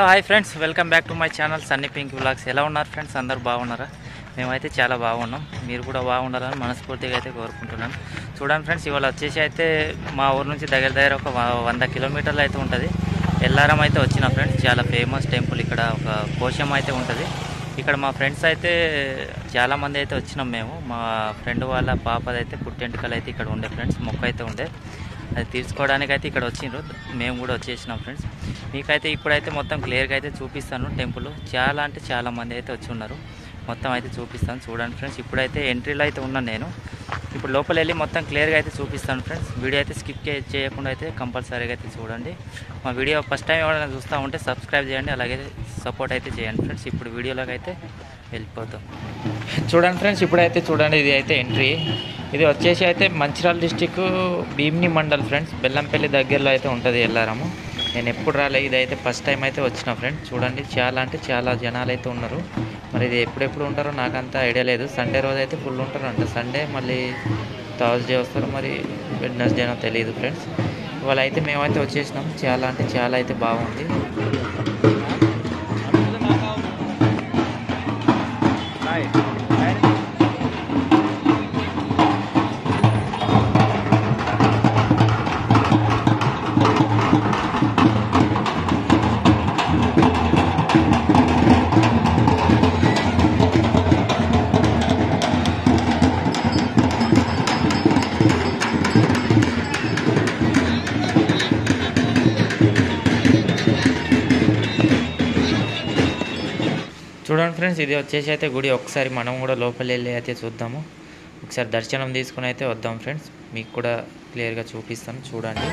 Hello hi friends welcome back to my channel Sunny Pink vlogs ఎలా ఉన్నారు friends అందరూ బాగున్నారా మేమైతే చాలా బాగున్నాం మీరు కూడా బాగుండాలని మనస్ఫూర్తిగా అయితే కోరుకుంటున్నాను చూడండి ఫ్రెండ్స్ ఇవాళ వచ్చేసి అయితే మా ఊరు నుంచి దగ్గర దగ్గర ఒక వ- వంద కిలోమీటర్లు అయితే ఉంటుంది ఎల్లారం అయితే వచ్చిన ఫ్రెండ్స్ చాలా ఫేమస్ టెంపుల్ ఇక్కడ ఒక కోశం అయితే ఉంటుంది ఇక్కడ మా ఫ్రెండ్స్ అయితే చాలామంది అయితే వచ్చినాం మేము మా ఫ్రెండ్ వాళ్ళ పాపదైతే పుట్టెంటుకలు అయితే ఇక్కడ ఉండే ఫ్రెండ్స్ మొక్క అయితే ఉండే అది తీర్చుకోవడానికి అయితే ఇక్కడ వచ్చిండ్రు మేము కూడా వచ్చేసినాం ఫ్రెండ్స్ మీకైతే ఇప్పుడైతే మొత్తం క్లియర్గా అయితే చూపిస్తాను టెంపుల్ చాలా అంటే చాలా మంది అయితే వచ్చి ఉన్నారు మొత్తం అయితే చూపిస్తాను చూడండి ఫ్రెండ్స్ ఇప్పుడైతే ఎంట్రీలో అయితే ఉన్నాను నేను ఇప్పుడు లోపల వెళ్ళి మొత్తం క్లియర్గా అయితే చూపిస్తాను ఫ్రెండ్స్ వీడియో అయితే స్కిప్ చేయకుండా అయితే కంపల్సరీగా అయితే చూడండి మా వీడియో ఫస్ట్ టైం ఎవరైనా చూస్తూ ఉంటే సబ్స్క్రైబ్ చేయండి అలాగే సపోర్ట్ అయితే చేయండి ఫ్రెండ్స్ ఇప్పుడు వీడియోలోకి అయితే వెళ్ళిపోతాం చూడండి ఫ్రెండ్స్ ఇప్పుడైతే చూడండి ఇది అయితే ఎంట్రీ ఇది వచ్చేసి అయితే మంచిర్యాల డిస్టిక్ భీమ్ని మండల్ ఫ్రెండ్స్ బెల్లంపల్లి దగ్గరలో అయితే ఉంటుంది ఎల్లారము నేను ఎప్పుడు రాలే ఇది అయితే ఫస్ట్ టైం అయితే వచ్చిన ఫ్రెండ్స్ చూడండి చాలా అంటే చాలా జనాలు అయితే ఉన్నారు మరి ఇది ఎప్పుడెప్పుడు ఉంటారో నాకంత ఐడియా లేదు సండే రోజు అయితే ఫుల్ ఉంటారు అంట సండే మళ్ళీ థర్స్డే వస్తారు మరి వెడ్నెస్డేనో తెలియదు ఫ్రెండ్స్ ఇవాళ అయితే మేమైతే వచ్చేసినాం చాలా అంటే చాలా అయితే బాగుంది చూడండి ఫ్రెండ్స్ ఇది వచ్చేసి అయితే గుడి ఒకసారి మనం కూడా లోపల వెళ్ళి అయితే చూద్దాము ఒకసారి దర్శనం తీసుకుని అయితే వద్దాం ఫ్రెండ్స్ మీకు కూడా క్లియర్గా చూపిస్తాను చూడండి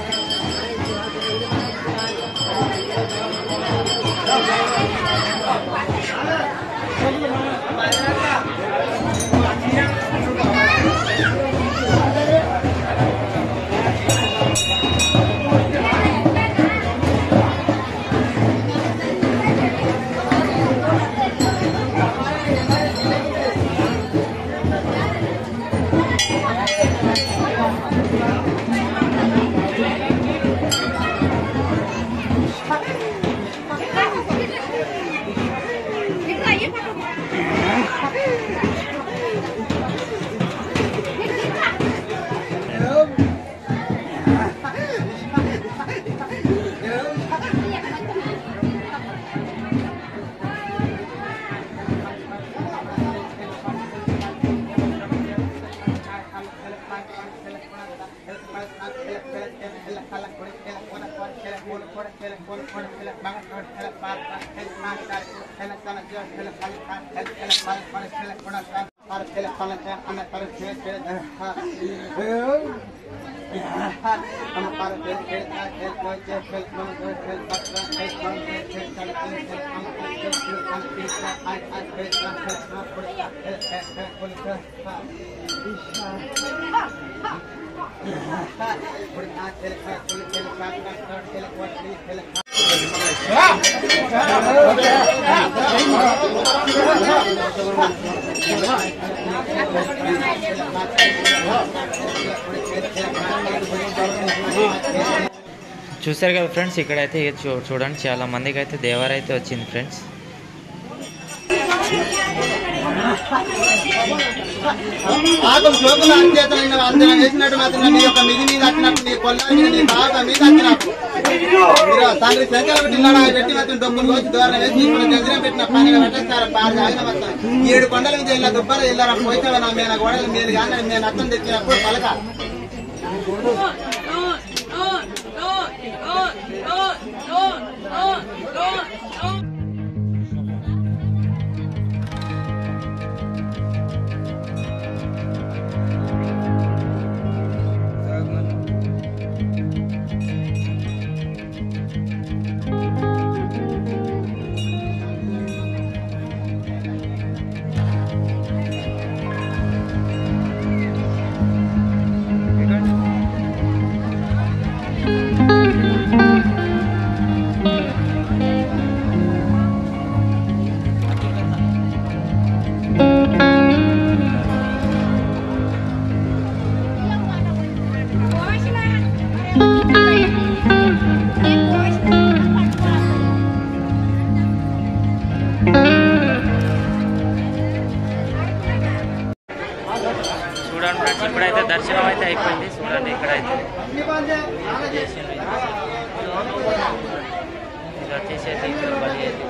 చూసారు కదా ఫ్రెండ్స్ ఇక్కడైతే ఇక చూ చూడండి చాలా మందికి అయితే దేవర అయితే వచ్చింది ఫ్రెండ్స్ పాపం జోకులు అంచేతనైన అంచనా వేసినట్టు మాత్రం నీ యొక్క మిది మీద వచ్చినట్టు నీ కొల్లానికి నీ బాగా మీద వచ్చినట్టు మీరు తండ్రి శంకర పెట్టినాడు ఆయన పెట్టి మాత్రం డబ్బులు వచ్చి దూరం వేసి ఇప్పుడు గంజరం పెట్టిన పనిగా పెట్టేస్తారు బాగా జాగిన మొత్తం ఏడు కొండల మీద ఇలా దుబ్బర వెళ్ళారా పోయితే నా మీద గోడలు మీరు కానీ నేను అర్థం తెచ్చినప్పుడు పలక చూడండి అయిపోయింది చూడండి ఇక్కడైతే చేసిండ్రు ఇది. ఇది వచ్చేసి అయితే ఇక్కడ బలి అయితే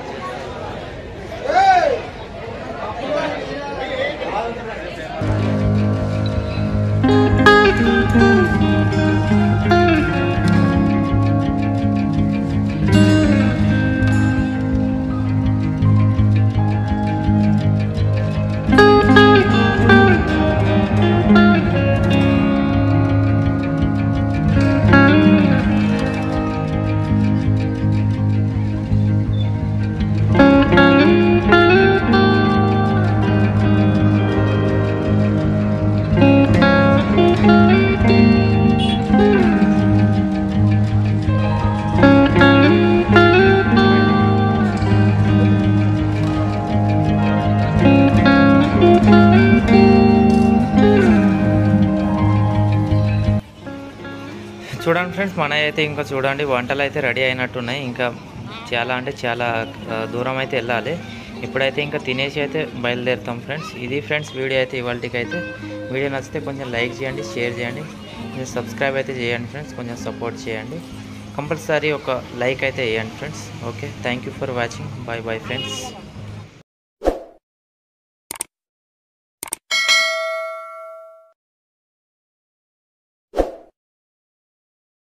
చూడండి ఫ్రెండ్స్ మన అయితే ఇంకా చూడండి వంటలు అయితే రెడీ అయినట్టున్నాయి ఇంకా చాలా అంటే చాలా ఆ, దూరం అయితే వెళ్ళాలి ఇప్పుడైతే ఇంకా తినేసి అయితే బయలుదేరుతాం ఫ్రెండ్స్ ఇది ఫ్రెండ్స్ వీడియో అయితే ఇవాళకి అయితే వీడియో నచ్చితే కొంచెం లైక్ చేయండి షేర్ చేయండి కొంచెం సబ్స్క్రైబ్ అయితే చేయండి ఫ్రెండ్స్ కొంచెం సపోర్ట్ చేయండి కంపల్సరీ ఒక లైక్ అయితే వేయండి friends okay thank you for watching bye bye friends